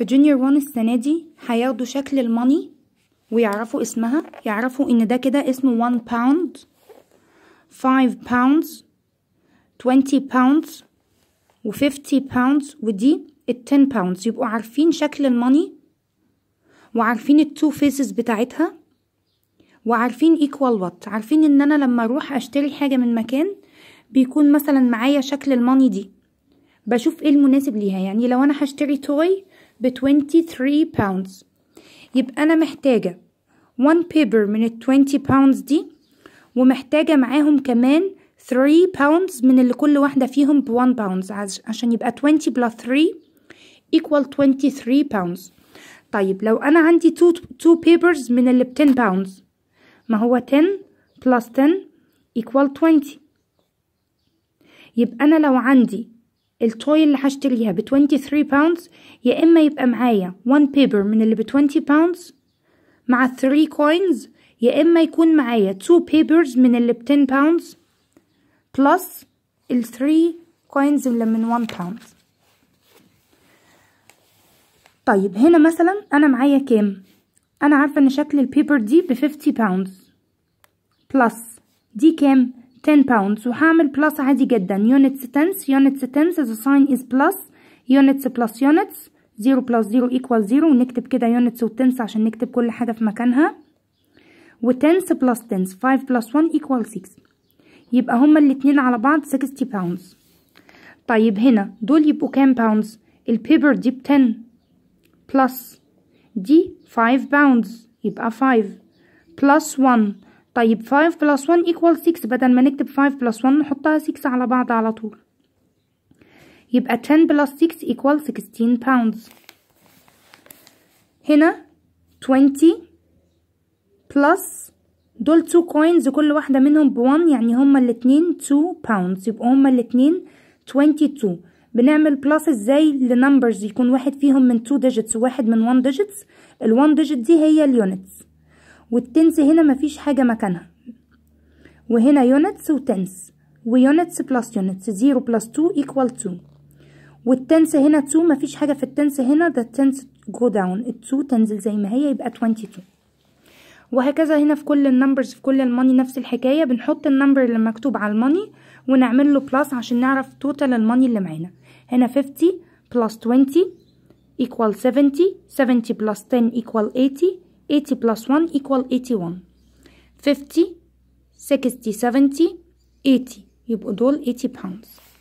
في جونيور 1 السنة دي هياخدوا شكل الماني ويعرفوا اسمها يعرفوا ان ده كده اسمه 1 pound 5 pounds 20 pounds و 50 pounds ودي ال 10 pounds يبقوا عارفين شكل الماني وعارفين التو فيسز بتاعتها وعارفين equal what عارفين ان انا لما اروح اشتري حاجة من مكان بيكون مثلا معايا شكل الماني دي بشوف ايه المناسب ليها يعني لو انا هشتري توي ب 23 pounds يبقى انا محتاجة 1 paper من ال 20 pounds دي ومحتاجة معاهم كمان 3 pounds من اللي كل واحدة فيهم ب 1 pounds عشان يبقى 20 plus 3 equal 23 pounds طيب لو أنا عندي 2 2 papers من اللي ب 10 pounds ما هو 10 plus 10 equal 20 يبقى أنا لو عندي التوي اللي هشتريها ب 23 pounds يا إما يبقى معايا 1 paper من اللي ب 20 pounds مع 3 coins يا إما يكون معايا 2 papers من اللي ب 10 pounds plus ال 3 coins اللي من 1 pound طيب هنا مثلا أنا معايا كام؟ أنا عارفة إن شكل البيبر دي ب 50 pounds plus دي كام؟ 10 pounds وهعمل plus عادي جدا units tenths units tenths the sign is plus units plus units 0 plus 0 equal 0 ونكتب كده units و tenths عشان نكتب كل حاجة في مكانها و tenths plus tenths 5 plus 1 equal 6 يبقى هما الاتنين على بعض 60 pounds طيب هنا دول يبقوا كام pounds البيبر دي ب 10 plus دي 5 pounds يبقى 5 plus 1 طيب 5 plus 1 equal 6 بدل ما نكتب 5 plus 1 نحطها 6 على بعض على طول يبقى 10 plus 6 equal 16 pounds هنا 20 plus دول 2 coins كل واحدة منهم ب 1 يعني هما الاتنين 2 pounds يبقوا هما الاتنين 22 بنعمل بلس ازاي لنمبرز يكون واحد فيهم من 2 digits وواحد من 1 digits ال 1 digit دي هي اليونتس والتنس هنا مفيش حاجة مكانها وهنا يونتس وتنس ويونتس بلس يونتس 0 بلس 2 equal 2 والتنس هنا 2 مفيش حاجة في التنس هنا ده التنس go down ال 2 تنزل زي ما هي يبقى 22 وهكذا هنا في كل النمبرز في كل الماني نفس الحكاية بنحط النمبر اللي مكتوب على الماني ونعمل له بلس عشان نعرف توتال الماني اللي معانا هنا 50 plus 20 equal 70 70 plus 10 equal 80 80 plus 1 equal 81 50 60 70 80 يبقوا دول 80 pounds